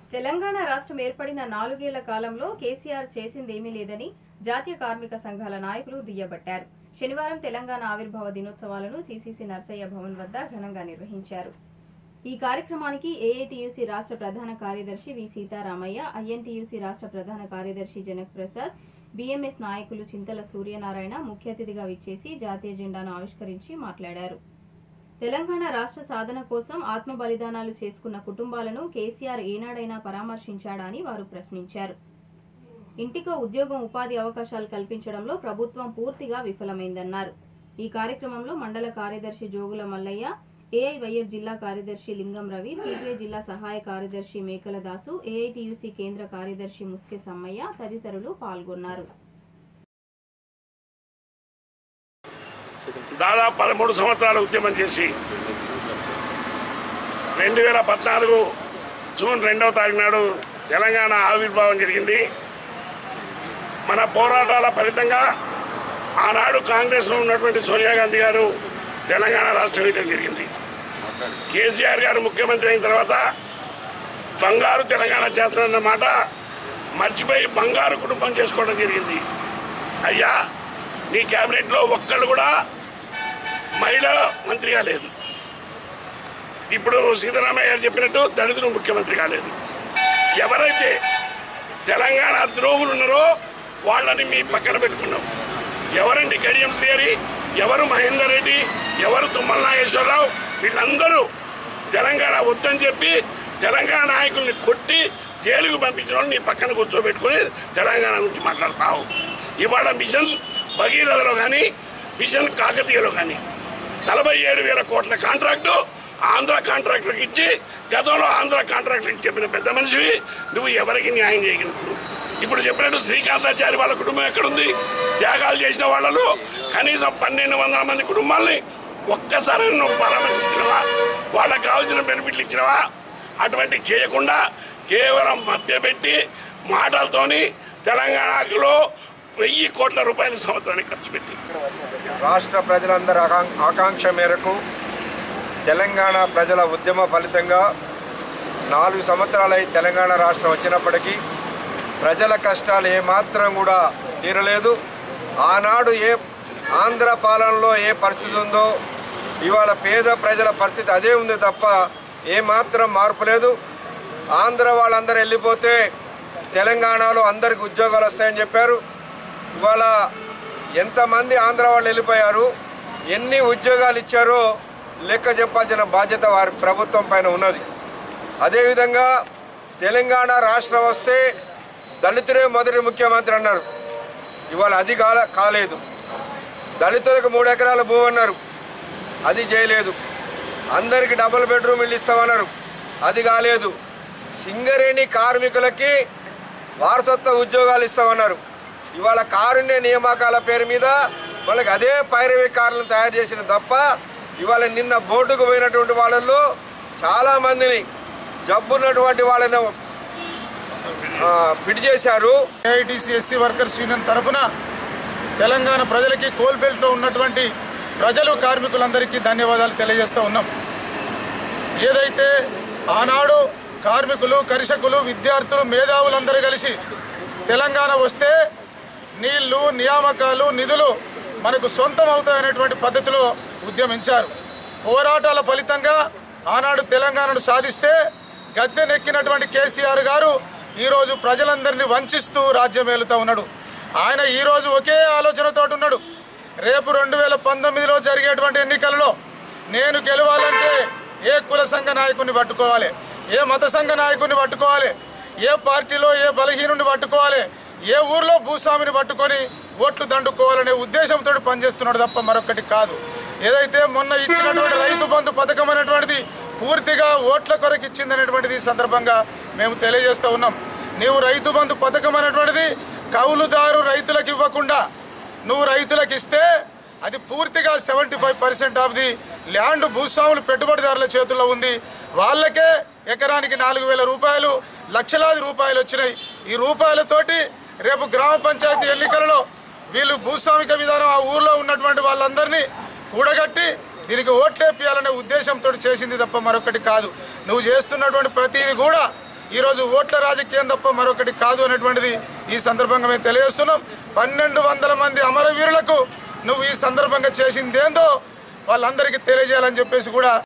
తెలంగాణ రాష్ట్రం ఏర్పడిన నాలుగేళ్ల కాలంలో కేసీఆర్ చేసిందేమీ లేదని జాతీయ కార్మిక సంఘాల నాయకులు దుయ్యబట్టారు శనివారం తెలంగాణ ఆవిర్భావ దినోత్సవాలను సీసీసీ నర్సయ్య భవన్ వద్ద ఘనంగా నిర్వహించారు ఈ కార్యక్రమానికి ఏఐటియుసి రాష్ట్ర ప్రధాన కార్యదర్శి వి సీతారామయ్య ఐఎన్టీయూసీ రాష్ట్ర ప్రధాన కార్యదర్శి జనక్ ప్రసాద్ బీఎంఎస్ నాయకులు చింతల సూర్యనారాయణ ముఖ్య అతిథిగా విచ్చేసి జాతీయ జెండాను ఆవిష్కరించి మాట్లాడారు తెలంగాణ రాష్ట్ర సాధన కోసం ఆత్మ బలిదానాలు చేసుకున్న కుటుంబాలను కేసీఆర్ ఏనాడైనా పరామర్శించాడా అని వారు ప్రశ్నించారు ఇంటికో ఉద్యోగం ఉపాధి అవకాశాలు కల్పించడంలో ప్రభుత్వం పూర్తిగా విఫలమైందన్నారు ఈ కార్యక్రమంలో మండల కార్యదర్శి జోగుల మల్లయ్య ఏఐవైఎఫ్ జిల్లా కార్యదర్శి లింగం రవి సిపిఐ జిల్లా సహాయ కార్యదర్శి మేకల దాసు ఏఐటియుసి కేంద్ర కార్యదర్శి ముస్కె సమ్మయ్య తదితరులు పాల్గొన్నారు దాదాపు పదమూడు సంవత్సరాలు ఉద్యమం చేసి రెండు వేల పద్నాలుగు జూన్ రెండవ తారీఖు నాడు తెలంగాణ ఆవిర్భావం జరిగింది మన పోరాటాల ఫలితంగా ఆనాడు కాంగ్రెస్లో ఉన్నటువంటి సోనియా గాంధీ గారు తెలంగాణ రాష్ట్రం ఇవ్వడం జరిగింది కేసీఆర్ గారు ముఖ్యమంత్రి అయిన తర్వాత బంగారు తెలంగాణ చేస్తున్న మాట మర్చిపోయి బంగారు కుటుంబం చేసుకోవడం జరిగింది అయ్యా నీ క్యాబినెట్లో ఒక్కళ్ళు కూడా మహిళా మంత్రిగా లేదు ఇప్పుడు సీతారామయ్య గారు చెప్పినట్టు దళితులు ముఖ్యమంత్రి కాలేదు ఎవరైతే తెలంగాణ ద్రోహులు ఉన్నారో వాళ్ళని మీ పక్కన పెట్టుకున్నాం ఎవరండి కడియం శ్రీహరి ఎవరు మహేందర్ రెడ్డి ఎవరు తుమ్మల నాగేశ్వరరావు వీళ్ళందరూ తెలంగాణ వద్దని చెప్పి తెలంగాణ నాయకుల్ని కొట్టి జైలుకు పంపించిన వాళ్ళని నీ పక్కన కూర్చోబెట్టుకుని తెలంగాణ గురించి మాట్లాడతావు ఇవాళ మిషన్ భగీరథలో కానీ మిషన్ కాకతీయలో కానీ నలభై ఏడు వేల కోట్ల కాంట్రాక్టు ఆంధ్ర కాంట్రాక్టర్కి ఇచ్చి గతంలో ఆంధ్ర కాంట్రాక్టర్కి చెప్పిన పెద్ద మనిషివి నువ్వు ఎవరికి న్యాయం చేయగలవు ఇప్పుడు చెప్పినట్టు శ్రీకాంతాచారి వాళ్ళ కుటుంబం ఎక్కడుంది త్యాగాలు చేసిన వాళ్ళలో కనీసం పన్నెండు వందల మంది కుటుంబాల్ని ఒక్కసారి నువ్వు పరామర్శించినవా వాళ్ళకి కావాల్సిన బెనిఫిట్లు ఇచ్చినవా అటువంటి చేయకుండా కేవలం మభ్యపెట్టి మాటలతోని తెలంగాణలో వెయ్యి కోట్ల రూపాయల సంవత్సరానికి ఖర్చు పెట్టి రాష్ట్ర ప్రజలందరి ఆకాం- ఆకాంక్ష మేరకు తెలంగాణ ప్రజల ఉద్యమ ఫలితంగా నాలుగు సంవత్సరాలై తెలంగాణ రాష్ట్రం వచ్చినప్పటికీ ప్రజల కష్టాలు ఏమాత్రం కూడా తీరలేదు ఆనాడు ఏ ఆంధ్ర పాలనలో ఏ పరిస్థితి ఉందో ఇవాళ పేద ప్రజల పరిస్థితి అదే ఉంది తప్ప ఏమాత్రం మార్పు లేదు ఆంధ్ర వాళ్ళందరూ వెళ్ళిపోతే తెలంగాణలో అందరికి ఉద్యోగాలు వస్తాయని చెప్పారు ఇవాళ ఎంతమంది ఆంధ్ర వాళ్ళు వెళ్ళిపోయారు ఎన్ని ఉద్యోగాలు ఇచ్చారో లెక్క చెప్పాల్సిన బాధ్యత వారి ప్రభుత్వం పైన ఉన్నది అదేవిధంగా తెలంగాణ రాష్ట్రం వస్తే దళితుడే మొదటి ముఖ్యమంత్రి అన్నారు ఇవాళ అది కాల కాలేదు దళితులకు మూడు ఎకరాల భూమి అన్నారు అది చేయలేదు అందరికి డబుల్ బెడ్రూమ్ ఇల్లు ఇస్తామన్నారు అది కాలేదు సింగరేణి కార్మికులకి వారసత్వ ఉద్యోగాలు ఇస్తామన్నారు ఇవాళ కారుణ్య నియామకాల పేరు మీద వాళ్ళకి అదే పైరవీ కార్లను తయారు చేసిన తప్ప ఇవాళ నిన్న బోర్డుకు పోయినటువంటి వాళ్ళల్లో చాలామందిని జబ్బున్నటువంటి వాళ్ళని ఆ, పిడి చేశారు ఏఐటీసీ ఎస్సీ వర్కర్స్ యూనియన్ తరఫున తెలంగాణ ప్రజలకి కోల్బెల్ట్లో ఉన్నటువంటి ప్రజలు కార్మికులందరికీ ధన్యవాదాలు తెలియజేస్తూ ఉన్నాం ఏదైతే ఆనాడు కార్మికులు కర్షకులు విద్యార్థులు మేధావులందరూ కలిసి తెలంగాణ వస్తే నీళ్లు నియామకాలు నిధులు మనకు సొంతం అవుతాయనేటువంటి పద్ధతిలో ఉద్యమించారు పోరాటాల ఫలితంగా ఆనాడు తెలంగాణను సాధిస్తే గద్దెనెక్కినటువంటి కేసీఆర్ గారు ఈరోజు ప్రజలందరినీ వంచిస్తూ రాజ్యం ఏలుతూ ఉన్నాడు ఆయన ఈరోజు ఒకే ఆలోచనతో ఉన్నాడు రేపు రెండు వేల పంతొమ్మిదిలో జరిగేటువంటి ఎన్నికలలో నేను గెలవాలంటే ఏ కుల సంఘ నాయకుడిని పట్టుకోవాలి ఏ మత సంఘ నాయకుడిని పట్టుకోవాలి ఏ పార్టీలో ఏ బలహీనుడిని పట్టుకోవాలి ఏ ఊర్లో భూస్వామిని పట్టుకొని ఓట్లు దండుకోవాలనే ఉద్దేశంతో పనిచేస్తున్నాడు తప్ప మరొకటి కాదు ఏదైతే మొన్న ఇచ్చినటువంటి రైతు బంధు పథకం అనేటువంటిది పూర్తిగా ఓట్ల కొరకు ఇచ్చింది అనేటువంటిది ఈ సందర్భంగా మేము తెలియజేస్తూ ఉన్నాం నీవు రైతు బంధు పథకం అనేటువంటిది కౌలుదారు రైతులకు ఇవ్వకుండా నువ్వు రైతులకు ఇస్తే అది పూర్తిగా seventy five percent of the land భూస్వాములు పెట్టుబడిదారుల చేతుల్లో ఉంది వాళ్ళకే ఎకరానికి నాలుగు వేల రూపాయలు లక్షలాది రూపాయలు వచ్చినాయి ఈ రూపాయలతోటి రేపు గ్రామ పంచాయతీ ఎన్నికలలో వీళ్ళు భూస్వామిక విధానం ఆ ఊర్లో ఉన్నటువంటి వాళ్ళందరినీ కూడగట్టి దీనికి ఓట్లేపియాలనే ఉద్దేశంతో చేసింది తప్ప మరొకటి కాదు నువ్వు చేస్తున్నటువంటి ప్రతిదీ కూడా ఈరోజు ఓట్ల రాజకీయం తప్ప మరొకటి కాదు అనేటువంటిది ఈ సందర్భంగా మేము తెలియజేస్తున్నాం పన్నెండు వందల మంది అమరవీరులకు నువ్వు ఈ సందర్భంగా చేసిందేందో వాళ్ళందరికీ తెలియజేయాలని చెప్పేసి కూడా